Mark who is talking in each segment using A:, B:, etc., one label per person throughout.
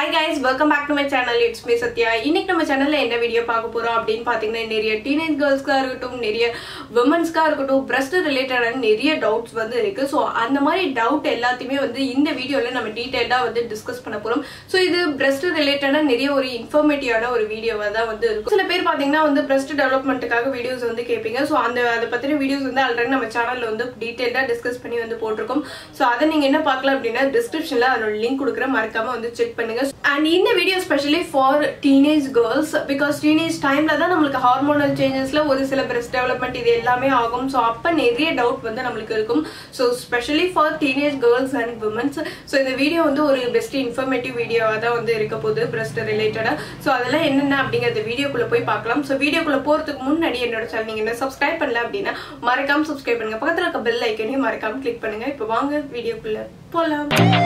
A: hi guys welcome back to my channel it's me Sathya இன்னைக்கு நம்ம சேனல்ல என்ன வீடியோ பார்க்க போறோம் அப்படின்னு பாத்தீங்கன்னா நிறைய டீனேஜ் கேர்ள்ஸ்க்கா இருக்கட்டும் நிறைய விமன்ஸ்க்கா இருக்கட்டும் பிரஸ்ட் ரிலேட்டடான நிறைய டவுட்ஸ் வந்து இருக்கு ஸோ அந்த மாதிரி டவுட் எல்லாத்தையுமே வந்து இந்த வீடியோல நம்ம டீடைல்டா வந்து டிஸ்கஸ் பண்ண போறோம் ஸோ இது பிரஸ்ட் ரிலேட்டடா நிறைய ஒரு இன்ஃபர்மேட்டிவான ஒரு வீடியோவா தான் வந்து இருக்கும் சில பேர் பாத்தீங்கன்னா வந்து பிரஸ்ட் டெவலப்மெண்ட்டுக்காக வீடியோஸ் வந்து கேட்பீங்க ஸோ அந்த அதை பத்தின வீடியோஸ் வந்து ஆல்ரெடி நம்ம சேனல்ல வந்து டீடைல்டா டிஸ்கஸ் பண்ணி வந்து போட்டிருக்கோம் ஸோ அதை நீங்க என்ன பார்க்கலாம் அப்படின்னா டிஸ்கிரிப்ஷன்ல அதோட லிங்க் கொடுக்குற மறக்காம வந்து செக் பண்ணுங்க அண்ட் இந்த video specially for teenage girls because teenage டைம்ல தான் நம்மளுக்கு ஹார்மோனல் சேஞ்சஸ்ல ஒரு சில பிரஸ்ட் டெவலப்மெண்ட் இது எல்லாமே ஆகும் ஸோ அப்போ நிறைய டவுட் வந்து நம்மளுக்கு இருக்கும் so specially for teenage girls and womens so இந்த வீடியோ வந்து ஒரு பெஸ்ட் இன்ஃபர்மேட்டிவ் வீடியோவாக தான் வந்து இருக்க போகுது பிரஸ்ட் ரிலேட்டடாக ஸோ அதெல்லாம் என்னென்ன அப்படிங்கிறது வீடியோக்குள்ள போய் பார்க்கலாம் ஸோ வீடியோக்குள்ள போறதுக்கு முன்னாடி என்னோட சேனல் நீங்க என்ன சப்ஸ்கிரைப் பண்ணல அப்படின்னா மறக்காம சப்ஸ்கிரைப் பண்ணுங்க பக்கத்துல இருக்க பெல் ஐக்கனையும் மறக்காம கிளிக் பண்ணுங்க இப்போ வாங்க வீடியோக்குள்ள போலாம்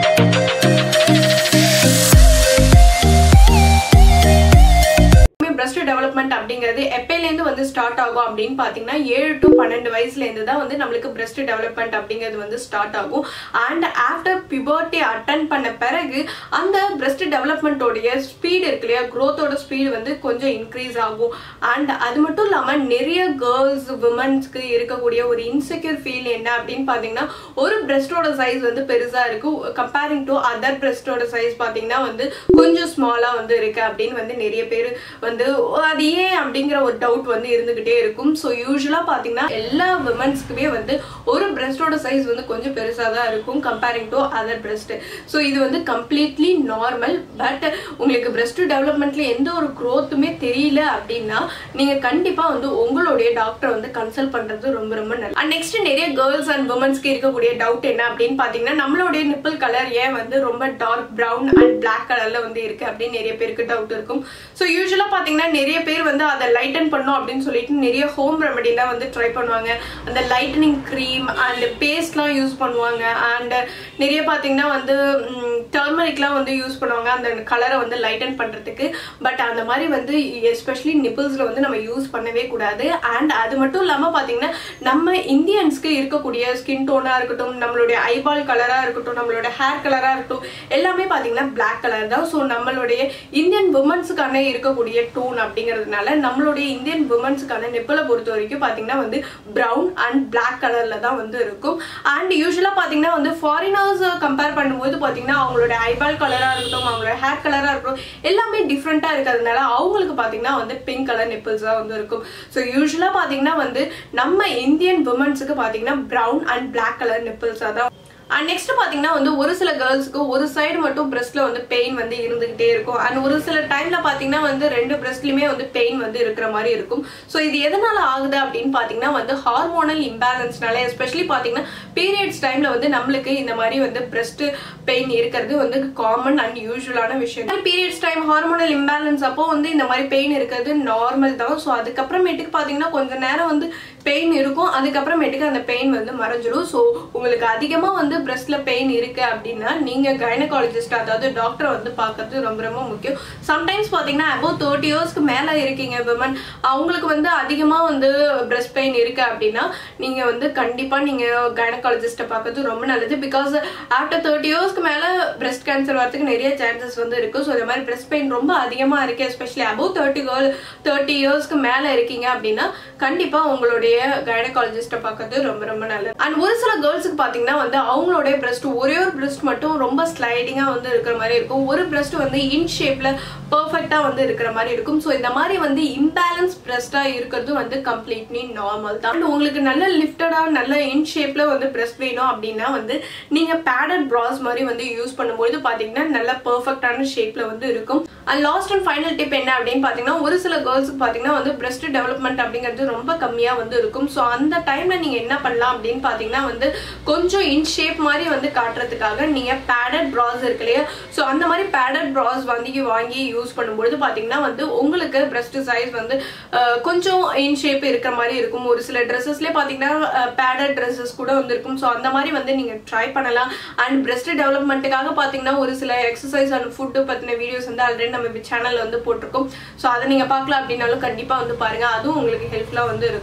A: பிரஸ்ட் டெவலப்மெண்ட் அப்படிங்கிறது எப்பையிலேருந்து வந்து ஸ்டார்ட் ஆகும் அப்படின்னு பார்த்தீங்கன்னா ஏழு டு பன்னெண்டு வயசுலேருந்து தான் வந்து நம்மளுக்கு பிரஸ்ட் டெவலப்மெண்ட் அப்படிங்கிறது வந்து ஸ்டார்ட் ஆகும் அண்ட் ஆஃப்டர் பிபர்ட்டி அட்டன் பண்ண பிறகு அந்த பிரஸ்ட் டெவலப்மெண்ட்டோடைய ஸ்பீடு இருக்கு இல்லையா க்ரோத்தோட ஸ்பீடு வந்து கொஞ்சம் இன்க்ரீஸ் ஆகும் அண்ட் அது மட்டும் இல்லாமல் நிறைய கேர்ள்ஸ் விமன்ஸ்க்கு இருக்கக்கூடிய ஒரு இன்செக்யூர் ஃபீல் என்ன அப்படின்னு பார்த்தீங்கன்னா ஒரு பிரஸ்டோட சைஸ் வந்து பெருசாக இருக்கு கம்பேரிங் டு அதர் பிரஸ்டோட சைஸ் பார்த்தீங்கன்னா வந்து கொஞ்சம் ஸ்மாலாக வந்து இருக்கு அப்படின்னு வந்து நிறைய பேர் வந்து அது ஏன் அப்படிங்கிற ஒரு டவுட் வந்து இருந்துகிட்டே இருக்கும் ஸோ யூஸ்வலா பாத்தீங்கன்னா எல்லா விமன்ஸ்க்குமே வந்து ஒரு பிரஸ்டோட சைஸ் வந்து கொஞ்சம் பெருசா தான் இருக்கும் comparing to other breast so இது வந்து கம்ப்ளீட்லி நார்மல் பட் உங்களுக்கு பிரஸ்ட் டெவலப்மெண்ட்ல எந்த ஒரு க்ரோத்துமே தெரியல அப்படின்னா நீங்க கண்டிப்பா வந்து உங்களுடைய டாக்டர் வந்து கன்சல்ட் பண்றது ரொம்ப ரொம்ப நல்லது அண்ட் நெக்ஸ்ட் நிறைய கேர்ள்ஸ் அண்ட் உமன்ஸ்க்கு இருக்கக்கூடிய டவுட் என்ன அப்படின்னு பாத்தீங்கன்னா நம்மளுடைய நிப்பிள் கலர் ஏன் வந்து ரொம்ப டார்க் ப்ரௌன் அண்ட் பிளாக் கலர்ல வந்து இருக்கு அப்படின்னு நிறைய பேருக்கு டவுட் இருக்கும் ஸோ யூஸ்வலா பாத்தீங்கன்னா நிறைய பேர் வந்து அதை லைட்டன் பண்ணும் அப்படின்னு சொல்லிட்டு நிறைய ஹோம் ரெமெடிலாம் வந்து ட்ரை பண்ணுவாங்க அந்த லைட்டனிங் க்ரீம் அண்ட் பேஸ்ட்லாம் யூஸ் பண்ணுவாங்க அண்ட் நிறைய பார்த்தீங்கன்னா வந்து டர்மரிக்லாம் வந்து யூஸ் பண்ணுவாங்க அந்த கலரை வந்து லைட்டன் பண்ணுறதுக்கு பட் அந்த மாதிரி வந்து எஸ்பெஷலி நிப்பிள்ஸில் வந்து நம்ம யூஸ் பண்ணவே கூடாது அண்ட் அது மட்டும் இல்லாமல் பார்த்தீங்கன்னா நம்ம இந்தியன்ஸ்க்கு இருக்கக்கூடிய ஸ்கின் டோனாக இருக்கட்டும் நம்மளுடைய ஐபால் கலராக இருக்கட்டும் நம்மளோட ஹேர் கலராக இருக்கட்டும் எல்லாமே பார்த்தீங்கன்னா பிளாக் கலர் தான் ஸோ நம்மளுடைய இந்தியன் உமன்ஸுக்கான இருக்கக்கூடிய டோன் அப்படிங்கிறதுனால நம்மளுடைய இந்தியன் உமன்ஸுக்கான நிப்பிளை பொறுத்த வரைக்கும் பார்த்தீங்கன்னா வந்து ப்ரௌன் அண்ட் பிளாக் கலரில் தான் வந்து இருக்கும் அண்ட் யூஸ்வலாக பார்த்தீங்கன்னா வந்து ஃபாரினர்ஸ் கம்பேர் பண்ணும்போது பார்த்தீங்கன்னா அவங்களோட ஐபால் கலராக இருக்கட்டும் அவங்களோட ஹேர் கலராக இருக்கட்டும் எல்லாமே டிஃப்ரெண்ட்டாக இருக்கிறதுனால அவங்களுக்கு பார்த்தீங்கன்னா வந்து பிங்க் கலர் நிப்பிள்ஸ் தான் வந்து இருக்கும் ஸோ யூஸ்வலாக பார்த்தீங்கன்னா வந்து நம்ம இந்தியன் உமன்ஸுக்கு பார்த்தீங்கன்னா ப்ரௌன் அண்ட் பிளாக் கலர் நிப்பிள்ஸாக தான் அண்ட் நெக்ஸ்ட் பாத்தீங்கன்னா வந்து ஒரு சில கேர்ள்ஸ்க்கு ஒரு சைடு மட்டும் பிரஸ்ட்ல வந்து பெயின் வந்து இருந்துகிட்டே இருக்கும் அண்ட் ஒரு சில டைம்ல பாத்தீங்கன்னா வந்து ரெண்டு பிரஸ்ட்லயுமே வந்து பெயின் வந்து இருக்கிற மாதிரி இருக்கும் ஸோ இது எதனால ஆகுது அப்படின்னு பாத்தீங்கன்னா வந்து ஹார்மோனல் இம்பேலன்ஸ்னால எஸ்பெஷலி பாத்தீங்கன்னா பீரியட்ஸ் டைம்ல வந்து நம்மளுக்கு இந்த மாதிரி வந்து பிரஸ்ட் பெயின் இருக்கிறது வந்து காமன் அண்ட் யூஸ்வலான விஷயம் பீரியட்ஸ் டைம் ஹார்மோனல் இம்பேலன்ஸ் அப்போ வந்து இந்த மாதிரி பெயின் இருக்கிறது நார்மல் தான் ஸோ அதுக்கப்புறமேட்டுக்கு பாத்தீங்கன்னா கொஞ்ச நேரம் வந்து பெயின் இருக்கும் அதுக்கப்புறமேட்டுக்கு அந்த பெயின் வந்து மறைஞ்சிடும் ஸோ உங்களுக்கு அதிகமாக வந்து பிரஸ்ட்ல பெயின் இருக்கு அப்படின்னா நீங்க கைனகாலஜிஸ்ட் அதாவது டாக்டரை வந்து பார்க்கறது ரொம்ப ரொம்ப முக்கியம் சம்டைம்ஸ் பார்த்தீங்கன்னா அபவ் தேர்ட்டி இயர்ஸ்க்கு மேலே இருக்கீங்க விமன் அவங்களுக்கு வந்து அதிகமாக வந்து பிரஸ்ட் பெயின் இருக்கு அப்படின்னா நீங்க வந்து கண்டிப்பாக நீங்க கைனகாலஜிஸ்ட்டை பார்க்கறது ரொம்ப நல்லது பிகாஸ் ஆஃப்டர் தேர்ட்டி இயர்ஸ்க்கு மேலே பிரஸ்ட் கேன்சர் வரதுக்கு நிறைய சான்சஸ் வந்து இருக்கு ஸோ இந்த மாதிரி பிரஸ்ட் பெயின் ரொம்ப அதிகமாக இருக்கு especially above thirty girl thirty இயர்ஸ்க்கு மேலே இருக்கீங்க அப்படின்னா கண்டிப்பாக உங்களுடைய கைனகாலஜிஸ்ட்டை பார்க்கறது ரொம்ப ரொம்ப நல்லது அண்ட் ஒரு சில கேர்ள்ஸுக்கு பார்த்தீங்கன்னா வந்து அவங்களுடைய பிரஸ்ட் ஒரே ஒரு பிரஸ்ட் மட்டும் ரொம்ப ஸ்லைடிங்காக வந்து இருக்கிற மாதிரி இருக்கும் ஒரு பிரஸ்ட் வந்து இன் ஷேப்ல பர்ஃபெக்டாக வந்து இருக்கிற மாதிரி இருக்கும் ஸோ இந்த மாதிரி வந்து இம்பேலன்ஸ் பிரஸ்டாக இருக்கிறது வந்து கம்ப்ளீட்லி நார்மல் தான் அண்ட் உங்களுக்கு நல்ல லிஃப்டடாக நல்ல இன் ஷேப்ல வந்து பிரஸ்ட் வேணும் அப்படின்னா வந்து நீங்கள் பேடட் ப்ராஸ் மாதிரி வந்து யூஸ் பண்ணும்போது பார்த்தீங்கன்னா நல்ல பர்ஃபெக்டான ஷேப்ல வந்து இருக்கும் and last and final tip என்ன அப்படின்னு பார்த்தீங்கன்னா ஒரு சில கேர்ள்ஸுக்கு பார்த்தீங்கன்னா வந்து பிரஸ்ட் டெவலப்மெண்ட் அப்படிங்கிறது ரொம்ப கம்மியாக வந்து இருக்கும் ஸோ அந்த டைமில் நீங்கள் என்ன பண்ணலாம் அப்படின்னு பார்த்தீங்கன்னா வந்து கொஞ்சம் இன் ஷேப் மாதிரி வந்து காட்டுறதுக்காக நீங்கள் பேடட் ப்ராஸ் இருக்கு இல்லையா ஸோ அந்த மாதிரி பேடட் ப்ராஸ் வந்து வாங்கி யூஸ் பண்ணும்பொழுது பார்த்தீங்கன்னா வந்து உங்களுக்கு பிரஸ்ட் சைஸ் வந்து கொஞ்சம் இன் ஷேப் இருக்கிற மாதிரி இருக்கும் ஒரு சில ட்ரெஸ்ஸஸ்லேயே பார்த்தீங்கன்னா பேடட் ட்ரெஸ்ஸஸ் கூட வந்து இருக்கும் ஸோ அந்த மாதிரி வந்து நீங்கள் ட்ரை பண்ணலாம் அண்ட் பிரஸ்ட் டெவலப்மெண்ட்டுக்காக பார்த்தீங்கன்னா ஒரு சில எக்ஸசைஸ் அண்ட் ஃபுட்டு பற்றின வீடியோஸ் வந்து ஆல்ரெடி நம்ம சேனலில் வந்து போட்டிருக்கோம் ஸோ அதை நீங்கள் பார்க்கலாம் அப்படின்னாலும் கண்டிப்பாக வந்து பாருங்கள் அதுவும் உங்களுக்கு ஹெல்ப்ஃபுல்லாக வந்து இருக்கும்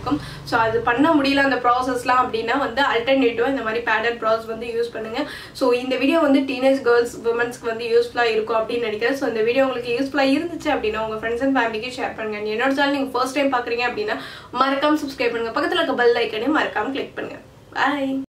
A: ஸோ அது பண்ண முடியல அந்த ப்ராசஸ்லாம் அப்படின்னா வந்து அல்டர்னேட்டிவாக இந்த மாதிரி பேடட் ப்ராசஸ் வந்து யூஸ் பண்ணுங்க ஸோ இந்த வீடியோ வந்து டீனேஜ் கேர்ள்ஸ் உமன்ஸ்க்கு வந்து யூஸ்ஃபுல்லாக இருக்கும் அப்படின்னு நினைக்கிறேன் ஸோ இந்த வீடியோ உங்களுக்கு யூஸ்ஃபுல்லாக இருந்துச்சு அப்படின்னா உங்கள் ஃப்ரெண்ட்ஸ் அண்ட் ஃபேமிலிக்கு ஷேர் பண்ணுங்க என்னோட சேனல் நீங்கள் ஃபர்ஸ்ட் டைம் பார்க்குறீங்க அப்படின்னா மறக்காம சப்ஸ்கிரைப் பண்ணுங்க பக்கத்தில் இருக்க பெல் ஐக்கனே மறக்காம கிளிக் பண்ணுங்க பாய்